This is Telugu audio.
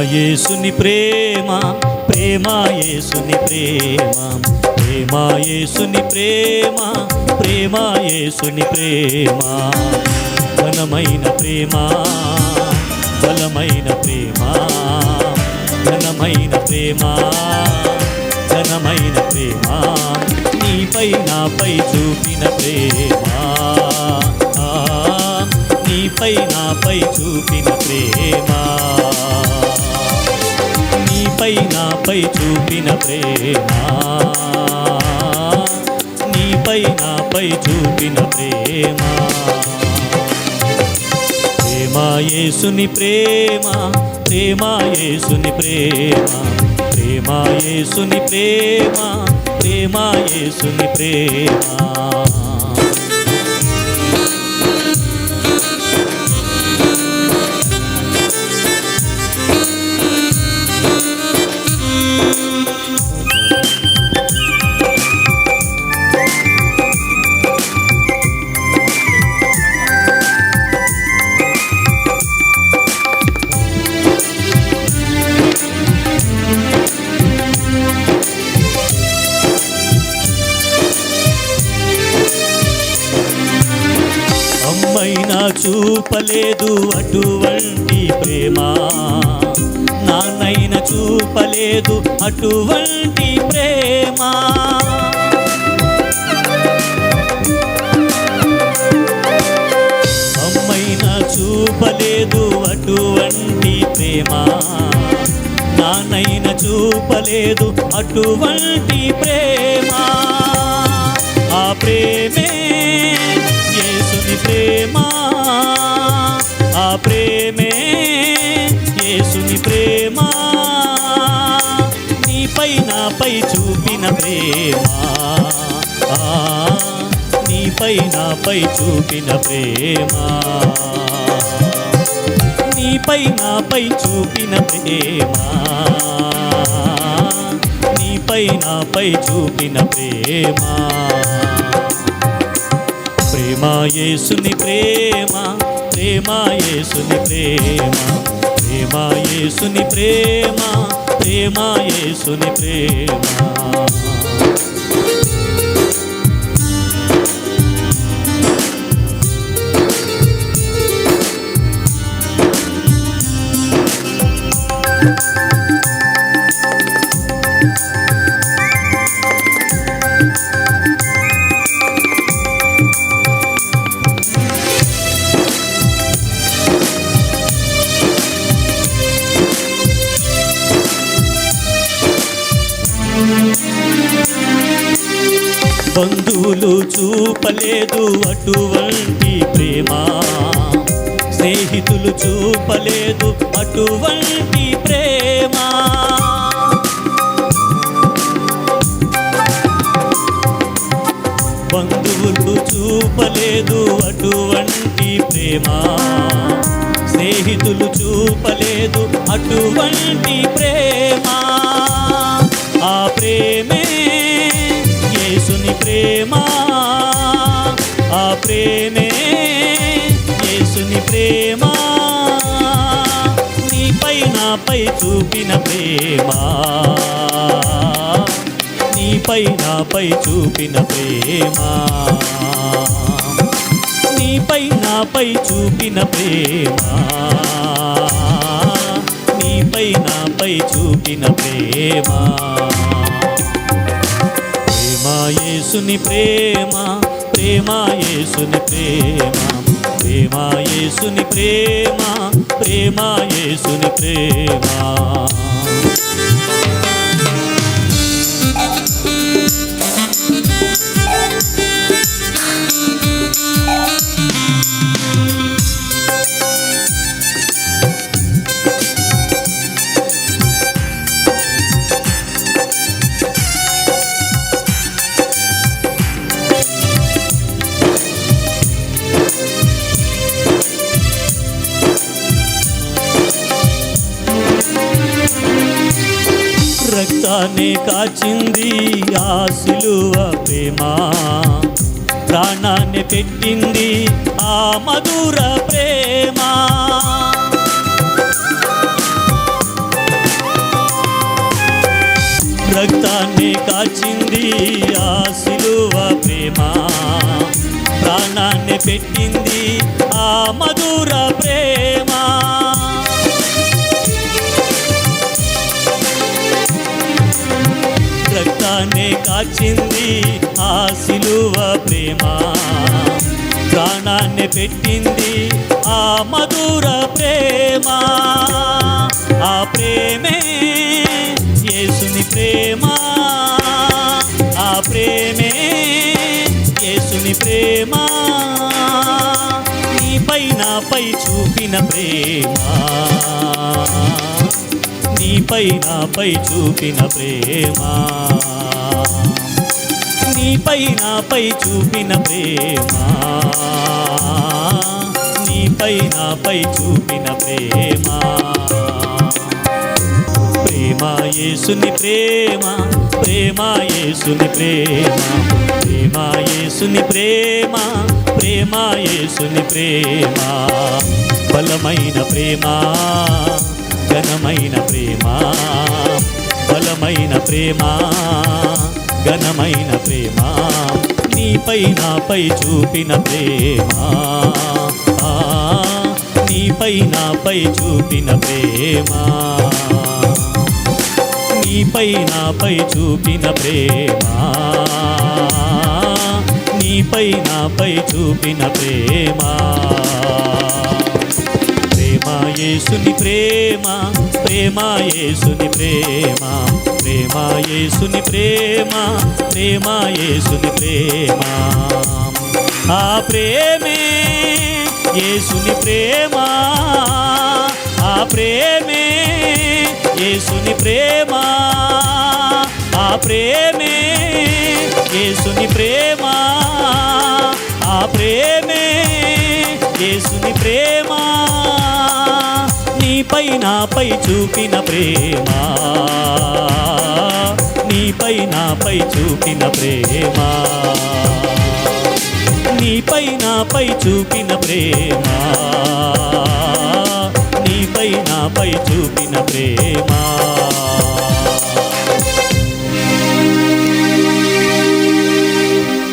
యేసుని ప్రేమ ప్రేమ యేసుని ప్రేమ ప్రేమ యేసుని ప్రేమ ప్రేమ యేసుని ప్రేమ ఘనమైన ప్రేమ బలమైన ప్రేమ ఘనమైన ప్రేమ ఘనమైన ప్రేమ నీపై నాపై చూపిన ప్రేమ ఆ, నీపై నాపై చూపిన ప్రేమ నీపై నాపై చూపిన ప్రేమ నీపై నాపై చూపిన ప్రేమ ప్రేమ యేసుని ప్రేమ ప్రేమ యేసుని ప్రేమ ప్రేమ యేసుని ప్రేమ ప్రేమ యేసుని ప్రేమ అమ్మైనా చూపలేదు అటువంటి ప్రేమ నాన్నైనా చూపలేదు అటువంటి ప్రేమ అమ్మైనా చూపలేదు అటువంటి ప్రేమ నాన్నైనా చూపలేదు అటువంటి ప్రేమ ఆ ప్రేమే యేసుని ప్రేమ ఆ ప్రేమే యేసుని ప్రేమ నీపై నాపై చూపిన ప్రేమ ఆ, నీపై నాపై చూపిన ప్రేమ నీపై నాపై చూపిన ప్రేమ నీపై నాపై చూపిన ప్రేమ ప్రేమ యేసుని ప్రేమ ప్రేమ యేసుని ప్రేమ ప్రేమ యేసుని ప్రేమ ప్రేమ యేసుని ప్రేమ బంధువులు చూపలేదు అటువంటి ప్రేమ స్నేహితులు చూపలేదు అటువంటి ప్రేమ బంధువులు చూపలేదు అటువంటి ప్రేమ స్నేహితులు చూపలేదు అటువంటి ప్రేమ ఆ ప్రేమే యేసుని ప్రేమ ఆ ప్రేమే యేసుని ప్రేమ నీపై నాపై చూపిన ప్రేమ నీపై నాపై చూపిన ప్రేమ నీపై నాపై చూపిన ప్రేమ నీపై నాపై చూపిన ప్రేమ ప్రేమ యేసుని ప్రేమ ప్రేమ యేసుని ప్రేమ ప్రేమ యేసుని ప్రేమ ప్రేమ యేసుని ప్రేమ రక్తాన్ని కాచింది ఆ సిలువ ప్రేమ ప్రాణాన్ని పెట్టింది ఆ మధుర ప్రేమ రక్తాన్ని కాచింది ఆ సిలువ ప్రేమ ప్రాణాన్ని పెట్టింది ఆ మధుర ప్రేమ రక్తాన్ని కాచింది ఆ సిలువ ప్రేమ ప్రాణాన్ని పెట్టింది ఆ మధుర ప్రేమ ఆ ప్రేమే యేసుని ప్రేమ ఆ ప్రేమే యేసుని ప్రేమ నీపై నాపై చూపిన ప్రేమ నీపై నాపై చూపిన ప్రేమ నీపై నాపై చూపిన ప్రేమ నీపై నాపై చూపిన ప్రేమ ప్రేమ యేసుని ప్రేమ ప్రేమ యేసుని ప్రేమ ప్రేమ యేసుని ప్రేమ ప్రేమ యేసుని ప్రేమ బలమైన ప్రేమ ఘనమైన ప్రేమ బలమైన ప్రేమ ఘనమైన ప్రేమ నీపై నాపై చూపిన ప్రేమ ఆ, నీపై నాపై చూపిన ప్రేమ నీపై నాపై చూపిన ప్రేమ నీపై నాపై చూపిన ప్రేమ ప్రేమ యేసుని ప్రేమ ప్రేమ యేసుని ప్రేమ ప్రేమ యేసుని ప్రేమ ప్రేమ యేసుని ప్రేమ ఆ ప్రేమే యేసుని ప్రేమ ఆ ప్రేమే యేసుని ప్రేమ ఆ ప్రేమే యేసుని ప్రేమ ఆ ప్రేమే యేసుని ప్రేమ నీపై నాపై చూపిన ప్రేమ నీపై నాపై చూపిన ప్రేమ నీపై నాపై చూపిన ప్రేమ నీపై నాపై చూపిన ప్రేమ